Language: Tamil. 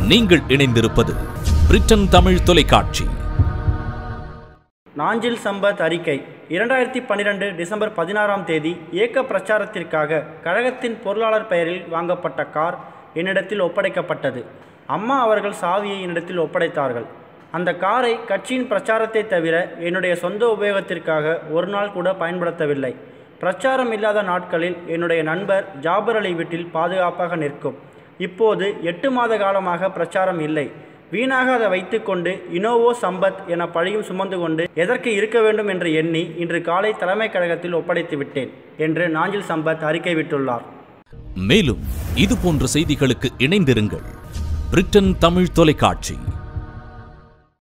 நீங்கள் இணைந்திருப்பது பிரிட்டன் தமிழ் தொலைக்காட்சி நாஞ்சில் சம்பத் அறிக்கை இரண்டாயிரத்தி பன்னிரண்டு டிசம்பர் பதினாறாம் தேதி இயக்க பிரச்சாரத்திற்காக கழகத்தின் பொருளாளர் பெயரில் வாங்கப்பட்ட கார் என்னிடத்தில் ஒப்படைக்கப்பட்டது அம்மா அவர்கள் சாவியை என்னிடத்தில் ஒப்படைத்தார்கள் அந்த காரை கட்சியின் பிரச்சாரத்தை தவிர என்னுடைய சொந்த உபயோகத்திற்காக ஒரு நாள் கூட பயன்படுத்தவில்லை பிரச்சாரம் இல்லாத நாட்களில் என்னுடைய நண்பர் ஜாபர் அலி வீட்டில் பாதுகாப்பாக நிற்கும் இப்போது எட்டு மாத காலமாக பிரச்சாரம் இல்லை வீணாக அதை வைத்துக்கொண்டு இனோவோ சம்பத் என பழியும் சுமந்து கொண்டு எதற்கு இருக்க வேண்டும் என்று எண்ணி இன்று காலை தலைமை கழகத்தில் ஒப்படைத்து விட்டேன் என்று நாஞ்சில் சம்பத் அறிக்கை விட்டுள்ளார் மேலும் இது போன்ற செய்திகளுக்கு இணைந்திருங்கள் பிரிட்டன் தமிழ் தொலைக்காட்சி